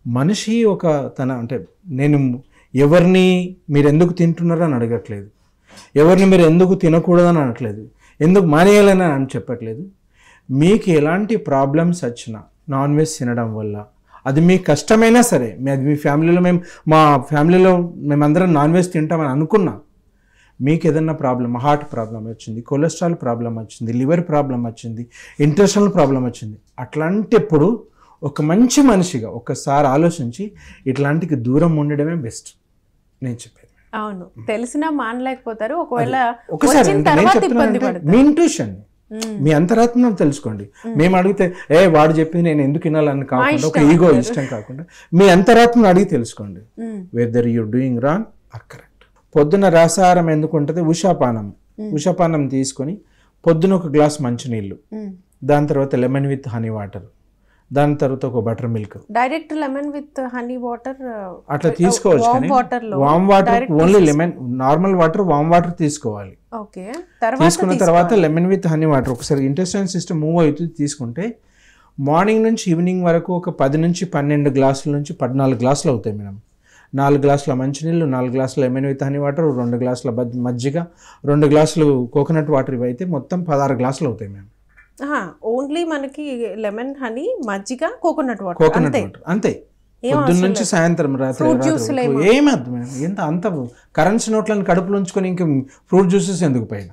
మనిషి ఒక తన అంటే నేను ఎవరిని మీరు ఎందుకు తింటున్నారో అని అడగట్లేదు ఎవరిని మీరు ఎందుకు తినకూడదని అనట్లేదు ఎందుకు మానేయాలని అని చెప్పట్లేదు మీకు ఎలాంటి ప్రాబ్లమ్స్ వచ్చినా నాన్ వెజ్ తినడం వల్ల అది మీ కష్టమైనా సరే మీ అది మీ ఫ్యామిలీలో మేము మా ఫ్యామిలీలో మేమందరం నాన్ వెజ్ తింటామని అనుకున్నా మీకు ఏదన్నా ప్రాబ్లం హార్ట్ ప్రాబ్లం వచ్చింది కొలెస్ట్రాల్ ప్రాబ్లం వచ్చింది లివర్ ప్రాబ్లం వచ్చింది ఇంటెస్టల్ ప్రాబ్లం వచ్చింది అట్లాంటప్పుడు ఒక మంచి మనిషిగా ఒక్కసారి ఆలోచించి ఇట్లాంటికి దూరం ఉండడమే బెస్ట్ నేను చెప్పేది అవును తెలిసినా మానలేకపోతారు ఒకవేళ ఒకసారి వచ్చిన అంటే నేను తర్వాత చెప్తున్నా ఇబ్బంది అంటే పడతారు మీ ఇంట్యూషన్ మ్మ్. మీ అంతరాత్మ తెలుసుకోండి మేము అడిగితే ఏ వాడు చెప్పింది నేను ఎందుకు వినాలని కాకుండా ఒక ఇష్టం ఈగో అంటారు. ఇష్టం కాకుండా మీ అంతరాత్మను అడిగి తెలుసుకోండి మ్మ్. Whether you doing wrong or correct పొద్దున రసాహారం ఎందుకు ఉంటుంది ఉషాపానం ఉషాపానం తీసుకొని పొద్దున ఒక గ్లాస్ మంచినీళ్ళు మ్మ్. దాని తర్వాత లెమన్ విత్ హనీ వాటర్ దాని తర్వాత ఒక butter milk direct lemon with honey water అట్లా తీసుకోవచ్చు వామ్ కానీ వాటర్ లో warm water direct only lemon normal water warm water తీసుకోవాలి ఓకే తర్వాత తీసుకున్న తర్వాత లెమన్ విత్ హనీ వాటర్ ఒకసారి ఇంటెస్టైన్ సిస్టమ్ మూవ్ అవుతుంది తీసుకుంటే మార్నింగ్ నుంచి ఈవినింగ్ వరకు ఒక పది నుంచి పన్నెండు గ్లాసుల నుంచి పద్నాలుగు గ్లాసులు అవుతాయి మేడం నాలుగు గ్లాసుల మంచినీళ్ళు నాలుగు గ్లాసుల లెమన్ విత్ హనీ వాటర్ రెండు గ్లాసుల బజ్- మజ్జిగ రెండు గ్లాసులు కోకోనట్ వాటర్ ఇవి అయితే మొత్తం పదహారు గ్లాసులు అవుతాయి మేడం ఓన్లీ మనకి లెమన్ హనీ మజ్జిగ కోకోనట్ వాటర్ కోకోనట్ అంతే వాటర్ అంతే ఏం పొద్దున్న నుంచి సాయంత్రం రాత్రి Fruit రాత్రి juice వరకు. ఏం అర్థం మేడం ఎంత అంత కరెన్సీ నోట్లను కడుపులో ఉంచుకొని ఇంకా ఫ్రూట్ జ్యూసెస్ ఎందుకు పైన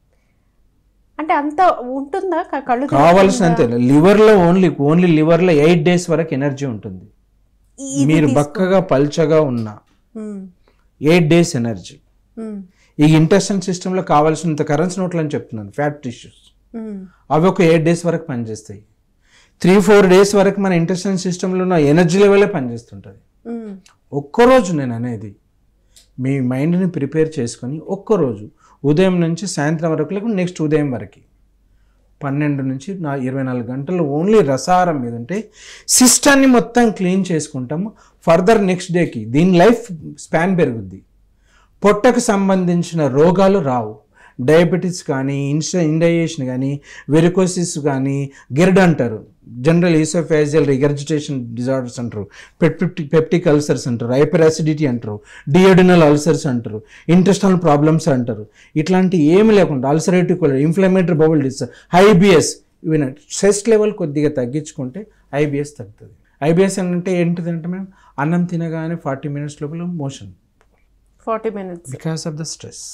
అంటే అంత ఉంటుందా క- కళ్ళు కావాల్సినంత లివర్లో ఓన్లీ ఓన్లీ లివర్లో ఎయిట్ డేస్ వరకు ఎనర్జీ ఉంటుంది ఈ- మీరు బక్కగా పల్చగా ఉన్న మ్మ్. ఎయిట్ డేస్ ఎనర్జీ మ్మ్. ఈ ఇంటెస్టైన్ సిస్టంలో కావాల్సినంత కరెన్సీ నోట్లు అని చెప్తున్నాను ఫ్యాట్ టిష్యూస్ మ్మ్. అవి ఒక ఎయిట్ డేస్ వరకు పనిచేస్తాయి త్రీ ఫోర్ డేస్ వరకు మన ఇంటెస్టైన్ సిస్టంలో ఉన్న ఎనర్జీ లెవెలే పనిచేస్తుంటుంది మ్మ్. ఒక్కరోజు నేను అనేది మీ మైండ్ని ప్రిపేర్ చేసుకొని ఒక్కరోజు ఉదయం నుంచి సాయంత్రం వరకు లేకుండా నెక్స్ట్ ఉదయం వరకు పన్నెండు నుంచి నా ఇరవై నాలుగు గంటలు ఓన్లీ రసాహారం మీద ఉంటే సిస్టాన్ని మొత్తం క్లీన్ చేసుకుంటాము ఫర్దర్ నెక్స్ట్ డేకి దీని లైఫ్ స్పాన్ పెరుగుద్ది పొట్టకు సంబంధించిన రోగాలు రావు డయాబెటీస్ కానీ ఇన్స్టా ఇండైజేషన్ కానీ వెరికోసిస్ కానీ గిర్డ్ అంటారు జనరల్ ఈసోఫేజియల్ రిగర్జిటేషన్ డిజార్డర్స్ అంటారు పెప్టిక్ పెప్టిక్ అల్సర్స్ అంటారు హైపర్ యాసిడిటీ అంటారు డియోడినల్ అల్సర్స్ అంటారు ఇంటెస్టనల్ ప్రాబ్లమ్స్ అంటారు ఇట్లాంటి ఏమి లేకుండా అల్సరేటివ్ కొలర్ ఇన్ఫ్లమేటరీ బౌల్ డిసర్ హైబిఎస్ ఇవన్నీ స్ట్రెస్ లెవెల్ కొద్దిగా తగ్గించుకుంటే ఐబిఎస్ తగ్గుతుంది ఐబిఎస్ అంటే ఏంటిదంటే మేము అన్నం తినగానే ఫార్టీ మినిట్స్ లోపల motion forty minutes because of the stress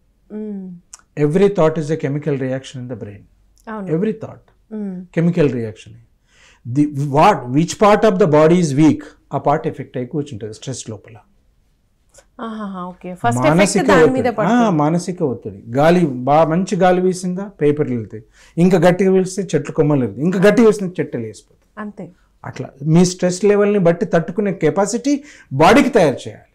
every thought is a chemical reaction in the brain అవును ఎవ్రీ థాట్ మ్మ్. Chemical reaction the what which part of the body is weak ఆ part effect అయి కూర్చుంటుంది stress లోపల ఆహాహా, okay first effect మానసిక దాని మీద ఒత్తిడి ఆ, మానసిక ఒత్తిడి గాలి బాగా మంచి గాలి వీసిందా పేపర్లు వెళ్తాయి ఇంకా గట్టిగా వీస్తే చెట్లు కొమ్మలు వెళ్తాయి ఇంకా గట్టిగా వీస్తే చెట్లు వేసిపోతాయి అంతే అట్లా మీ స్ట్రెస్ లెవెల్ని బట్టి తట్టుకునే కెపాసిటీ బాడీకి తయారు చేయాలి